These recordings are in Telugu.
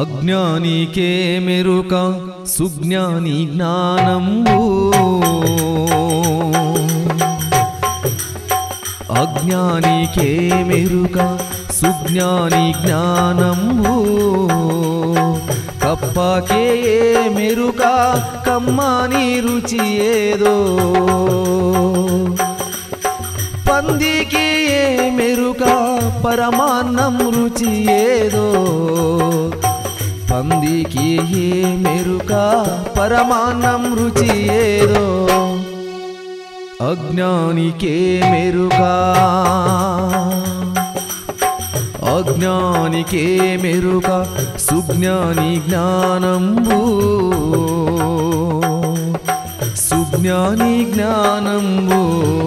అజ్ఞానికే మెరుక సుజ్ఞాని జ్ఞానంబు అజ్ఞానికే మెరుక సుజ్ఞాని జ్ఞానంబు కప్పకే మెరుక కమ్మని రుచి ఏదో పందికి ఏ మెరుక పరమాన్నం రుచి ఏదో పందికి ఏ మెరుక పరమాన్నం రుచి ఏదో అజ్ఞానికే మెరుక అజ్ఞానికే మెరుక సుజ్ఞాని జ్ఞానంబు సుజ్ఞాని జ్ఞానంబు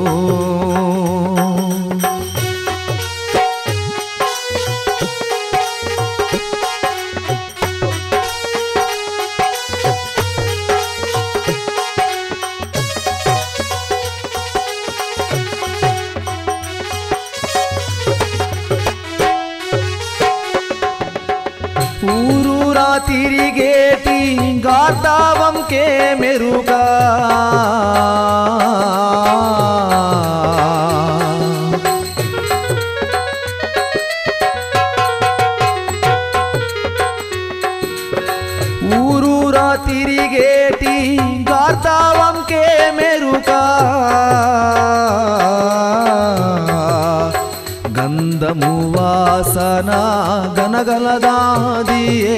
ఊరూరా తిరిగేటి గాతావంకే మెరుగా ఊరూరా తిరిగేటి గాతావంకే మెరుగా గంధము వాసన గనగలదాదియే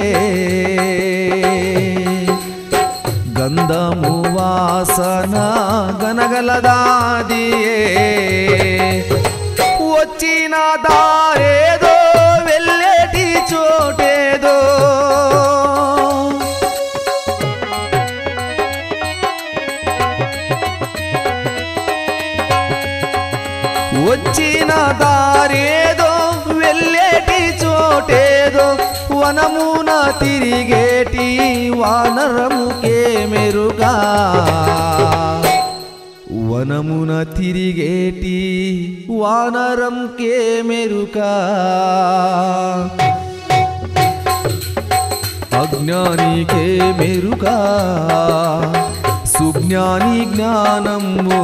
గంధము వాసన గనగలదాదియే వచ్చిన దారేదో వెళ్ళేటి చోటేదో వచ్చిన దారేదో వెళ్ళేటి చోటేదో వనమున తిరిగేటి వానరముకే మెరుగా వనమున తిరిగేటి వానరంకే మెరుగా అజ్ఞానికే మెరుగా సుజ్ఞాని జ్ఞానము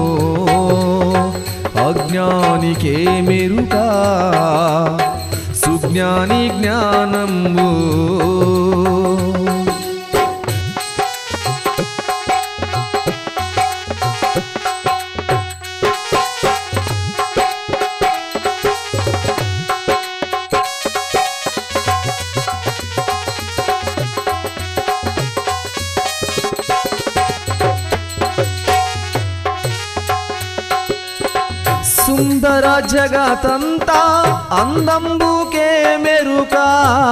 అజ్ఞానికే మెరుగా సుజ్ఞాని జ్ఞానము సుందర జగతంతా అందంబుకే మెరుకా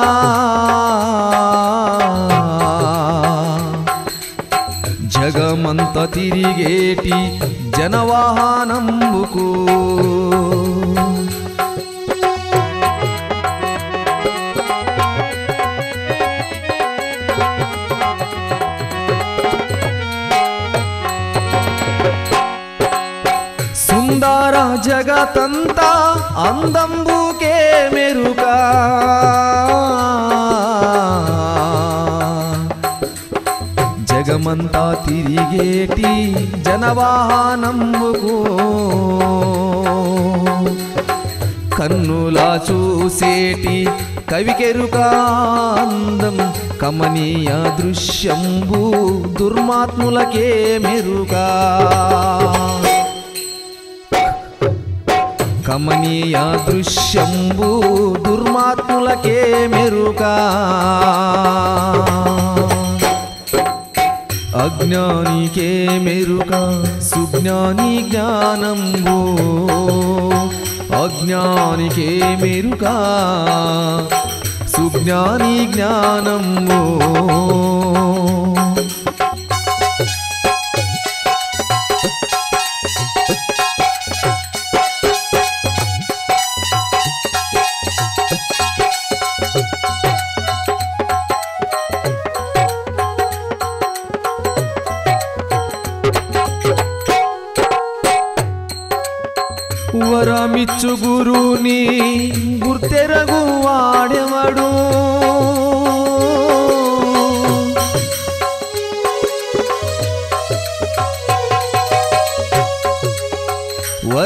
జగమంత తిరిగేటి జనవాహనంబుకు సుందర జగతంతా అందంబుకే మెరుగా జగమంతా తిరిగేటి జనవాహనంబుకు కన్నులా చూసేటి కవికెరుకా అందం కమనీయ దృశ్యంబు దుర్మాత్ములకే మెరుగా కమనీయ దృశ్యంబు దుర్మాత్ములకే మెరుగా అజ్ఞానికే మెరుక సుజ్ఞాని జ్ఞానంబు అజ్ఞానికే మెరుక సుజ్ఞాని జ్ఞానంబు వరమిచ్చు గురుని గుర్తెరగు వాడెవడు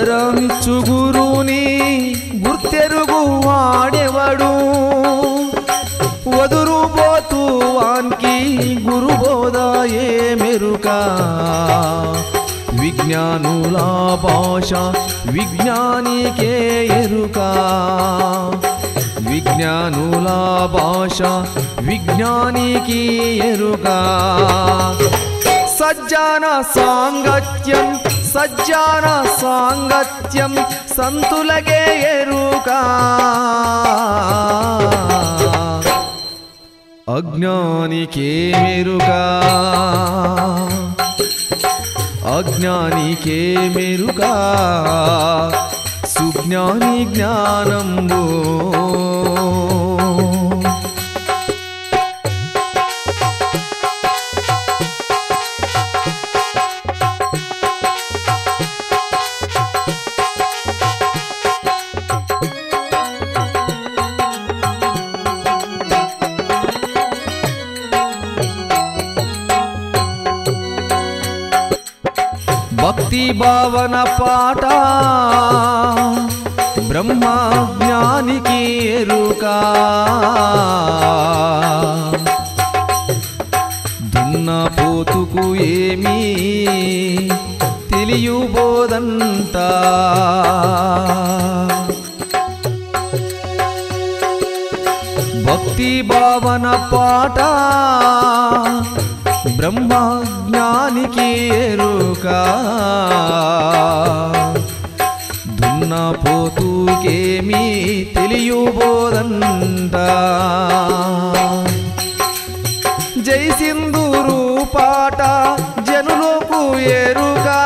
వరమిచ్చు గురువుని గుర్తెరుగు వాడెవడు వదురు పోతూ వానికి గురుబోధ ఏ మెరుక విజ్ఞానుల భాష విజ్ఞానికే ఎరుక విజ్ఞానుల భాష విజ్ఞానికి ఎరుక సజ్జాన సాంగత్యం సజ్జాన సాంగత్యం సంతులగే ఎరుకా అజ్ఞానికే మెరుగా అజ్ఞానికే మెరుగా సుజ్ఞాని జ్ఞానంబు భక్తి భావన పాట బ్రహ్మ జ్ఞానికి ఎరుకా దున్న పోతుకు ఏమీ తెలియబోదంట భక్తి భావన పాట బ్రహ్మ జ్ఞానికి ఎరుకా దున్న పోతుకేమీ తెలియబోదంట జై సింధూరు పాట జనులకు ఎరుగా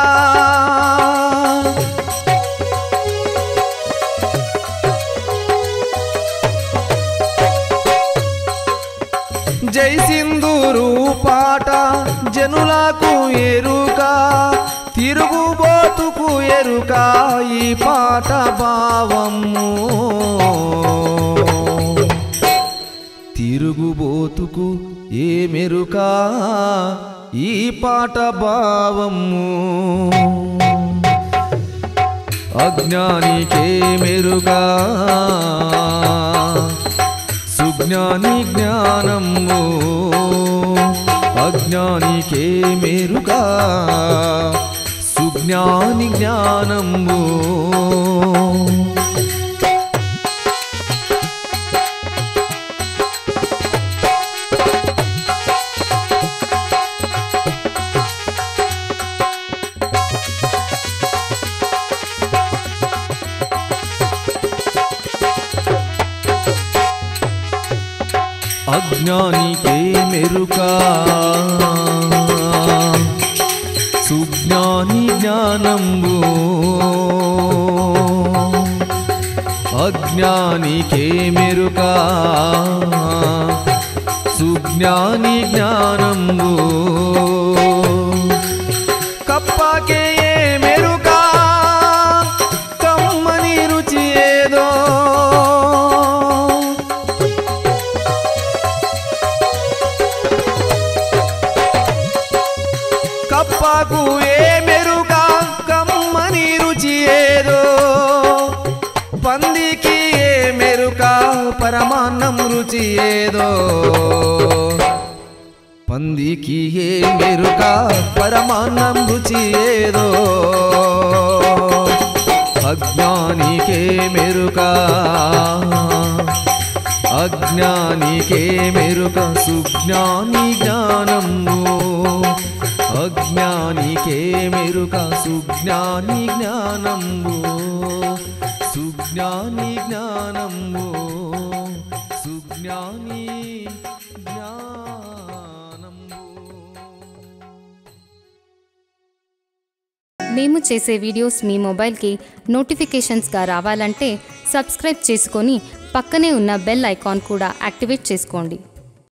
జై సింధూరు పాట జనులకు ఎరుక తిరుగుబోతుకు ఎరుక ఈ పాట భావము తిరుగుబోతుకు ఏ మెరుక ఈ పాట భావము అజ్ఞానికే మెరుగా సుజ్ఞాని జ్ఞానము అజ్ఞానికే మెరుగా సుజ్ఞాని జ్ఞానము అజ్ఞానికే మెరుకా సుజ్ఞాని జ్ఞానంబు అజ్ఞానికే మెరుకా సుజ్ఞాని జ్ఞానంబు కప్పకే ఏ మెరుకా కమ్మని రుచి ఏదో కప్పకు ఏ మెరుగా కమ్మని రుచి ఏదో పందికి ఏ మెరుక పరమాన్నం రుచి ఏదో పందికి ఏ మెరుక పరమాన్నం రుచి ఏదో అజ్ఞానికే మెరుక అజ్ఞానికే మెరుక సుజ్ఞాని జ్ఞానము అజ్ఞానికే మెరుక సుజ్ఞాని జ్ఞానంబు సుజ్ఞాని జ్ఞానంబు సుజ్ఞాని జ్ఞానంబు మేము చేసే వీడియోస్ మీ మొబైల్కి నోటిఫికేషన్స్గా రావాలంటే సబ్స్క్రైబ్ చేసుకొని పక్కనే ఉన్న బెల్ ఐకాన్ కూడా యాక్టివేట్ చేసుకోండి